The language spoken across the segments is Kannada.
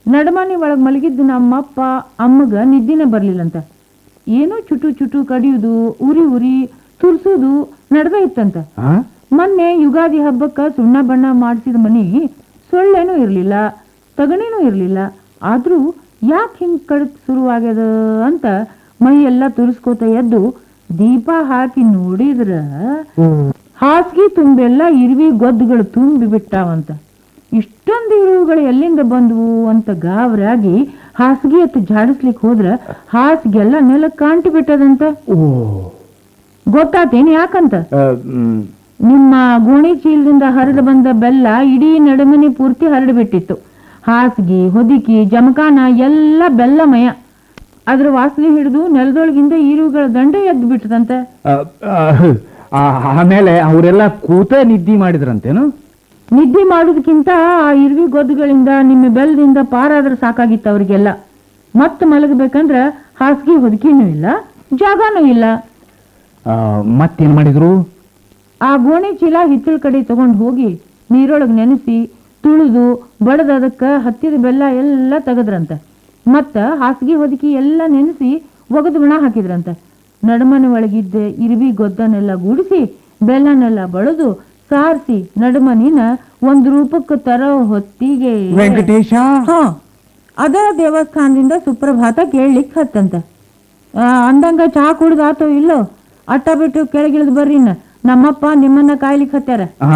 ನಡಮನೆ ಒಳಗೆ ಮಲಗಿದ್ದು ನಮ್ಮಪ್ಪ ಅಮ್ಮಗ ನಿದ್ದಿನೇ ಬರ್ಲಿಲ್ಲಂತ ಏನೋ ಚುಟು ಚುಟು ಕಡಿಯುವುದು ಉರಿ ಉರಿ ತುರ್ಸುದು ನಡೆದ ಇತ್ತಂತ ಆ? ಮೊನ್ನೆ ಯುಗಾದಿ ಹಬ್ಬಕ್ಕ ಸುಣ್ಣ ಬಣ್ಣ ಮಾಡಿಸಿದ ಮನಿ ಸೊಳ್ಳೆನೂ ಇರಲಿಲ್ಲ ತಗಣಿನೂ ಇರಲಿಲ್ಲ ಆದ್ರೂ ಯಾಕೆ ಹಿಂಗ್ ಕಡಕ್ ಶುರುವಾಗ್ಯದ ಅಂತ ಮೈ ಎಲ್ಲ ತುರಿಸ್ಕೋತ ಎದ್ದು ದೀಪ ಹಾಕಿ ನೋಡಿದ್ರ ಹಾಸಿಗೆ ತುಂಬೆಲ್ಲ ಇರುವಿ ಗೊದ್ದುಗಳು ತುಂಬಿ ಬಿಟ್ಟಾವಂತ ಇಷ್ಟೊಂದು ಇರುವುಗಳು ಎಲ್ಲಿಂದ ಬಂದವು ಅಂತ ಗಾಬರಾಗಿ ಹಾಸಿಗೆ ಎತ್ತು ಜಾಡಿಸ್ಲಿಕ್ಕೆ ಹೋದ್ರ ಹಾಸಿಗೆಲ್ಲ ನೆಲಕ್ಕೆ ಕಾಂಟಿ ಬಿಟ್ಟದಂತ ಓ ಗೊತ್ತಾತೇನು ಯಾಕಂತ ಆ, ಮ್, ನಿಮ್ಮ ಗೋಣಿ ಚೀಲದಿಂದ ಹರಿದು ಬಂದ ಬೆಲ್ಲ ಇಡೀ ನಡುಮನೆ ಪೂರ್ತಿ ಹರಡು ಬಿಟ್ಟಿತ್ತು ಹಾಸಿಗೆ ಹೊದಿಕೆ ಜಮಖಾನ ಎಲ್ಲ ಬೆಲ್ಲಮಯ ಅದ್ರ ವಾಸನೆ ಹಿಡಿದು ನೆಲದೊಳಗಿಂದ ಈರುಗಳ ದಂಡ ಎದ್ದು ಬಿಟ್ಟದಂತೆ ಆ, ಆ, ಆ, ಆಮೇಲೆ ಅವರೆಲ್ಲ ಕೂತ ನಿದ್ದೆ ಮಾಡಿದ್ರಂತೇನು ನಿದ್ದೆ ಮಾಡೋದಕ್ಕಿಂತ ಆ ಇರ್ವಿ ಗೊದ್ದುಗಳಿಂದ ನಿಮ್ಮ ಬೆಲ್ಲದಿಂದ ಪಾರಾದ್ರೆ ಸಾಕಾಗಿತ್ತು ಅವ್ರಿಗೆಲ್ಲ ಮತ್ತೆ ಮಲಗಬೇಕಂದ್ರ ಹಾಸಿಗೆ ಹೊದಿಕೆನೂ ಇಲ್ಲ ಜಾಗನೂ ಇಲ್ಲ ಆ, ಮತ್ತೇನ್ ಮಾಡಿದ್ರು ಆ ಗೋಣಿ ಚೀಲ ಹಿತ್ತಲ ಕಡೆ ತಗೊಂಡು ಹೋಗಿ ನೀರೊಳಗೆ ನೆನೆಸಿ ತುಳಿದು ಬಡದು ಅದಕ್ಕೆ ಹತ್ತಿದ ಬೆಲ್ಲ ಎಲ್ಲ ತೆಗದ್ರಂತೆ ಮತ್ತ ಹಾಸಿಗೆ ಹೊದಿಕೆ ಎಲ್ಲ ನೆನೆಸಿ ಒಗದು ಬಣ ಹಾಕಿದ್ರಂತ ನಡುಮನೆ ಒಳಗಿದ್ದ ಇರುವಿ ಗೊದ್ದನೆಲ್ಲ ಗೂಡಿಸಿ ಬೆಲ್ಲನೆಲ್ಲ ಬಡದು ಸಾರಿಸಿ ನಡುಮನಿನ ಒಂದು ರೂಪಕ್ಕೆ ತರೋ ಹೊತ್ತಿಗೆ ವೆಂಕಟೇಶ ಹಾ ಅದ ದೇವಸ್ಥಾನದಿಂದ ಸುಪ್ರಭಾತ ಕೇಳಲಿಕ್ಕೆ ಹತ್ತಂತ ಆ, ಅಂದಂಗ ಚಹಾ ಕುಡ್ದಾತೋ ಇಲ್ಲೋ ಅಟ್ಟ ಬಿಟ್ಟು ಕೆಳಗಿಳಿದು ಬರ್ರಿನ ನಮ್ಮಪ್ಪ ನಿಮ್ಮನ್ನ ಕಾಯ್ಲಿಕ್ಕೆ ಹತ್ಯಾರ ಆ?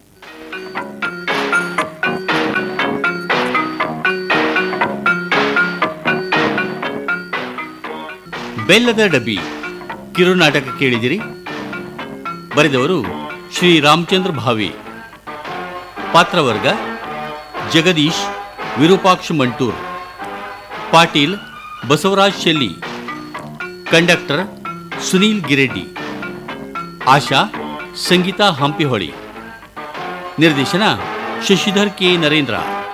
ಬೆಲ್ಲದ ಡಬ್ಬಿ ಕಿರುನಾಟಕ ಕೇಳಿದಿರಿ ಬರೆದವರು ಶ್ರೀ ರಾಮಚಂದ್ರ ಭಾವಿ ಪಾತ್ರವರ್ಗ ಜಗದೀಶ್ ವಿರೂಪಾಕ್ಷ ಮಂಟೂರ್ ಪಾಟೀಲ್ ಬಸವರಾಜ್ ಶೆಲ್ಲಿ ಕಂಡಕ್ಟರ್ ಸುನೀಲ್ ಗಿರೆಡ್ಡಿ ಆಶಾ ಸಂಗೀತಾ ಹಂಪಿಹೊಳಿ ನಿರ್ದೇಶನ ಶಶಿಧರ್ ಕೆ ನರೇಂದ್ರ